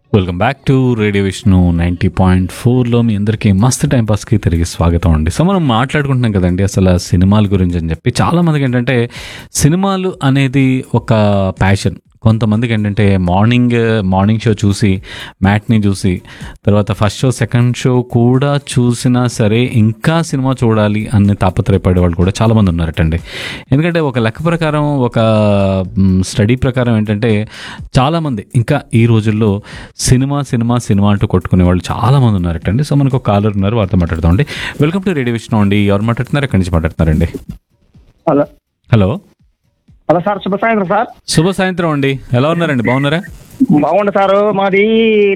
welcome back to radio Vishnu ninety point ఫోర్లో మీ అందరికీ మస్తు టైం పాస్కి తిరిగి స్వాగతం అండి సో మనం మాట్లాడుకుంటున్నాం కదండి అసలు ఆ సినిమాల గురించి అని చెప్పి చాలామందికి ఏంటంటే సినిమాలు అనేది ఒక ప్యాషన్ కొంతమందికి ఏంటంటే మార్నింగ్ మార్నింగ్ షో చూసి మ్యాట్ని చూసి తర్వాత ఫస్ట్ షో సెకండ్ షో కూడా చూసినా సరే ఇంకా సినిమా చూడాలి అని తాపత్రయపడే వాళ్ళు కూడా చాలామంది ఉన్నారటండి ఎందుకంటే ఒక లెక్క ప్రకారం ఒక స్టడీ ప్రకారం ఏంటంటే చాలామంది ఇంకా ఈ రోజుల్లో సినిమా సినిమా సినిమా అంటూ కొట్టుకునే వాళ్ళు చాలామంది ఉన్నారటండి సో మనకు ఒక కాలర్ ఉన్నారు వారితో మాట్లాడదామండి వెల్కమ్ టు రేడియో విష్ణు అండి ఎవరు మాట్లాడుతున్నారు ఎక్కడి నుంచి మాట్లాడుతున్నారండి హలో హలో హలో సార్ శుభ సాయంత్రం సార్ శుభ సాయంత్రం అండి ఎలా ఉన్నారండి బాగున్నారా బాగుంది సార్ మాది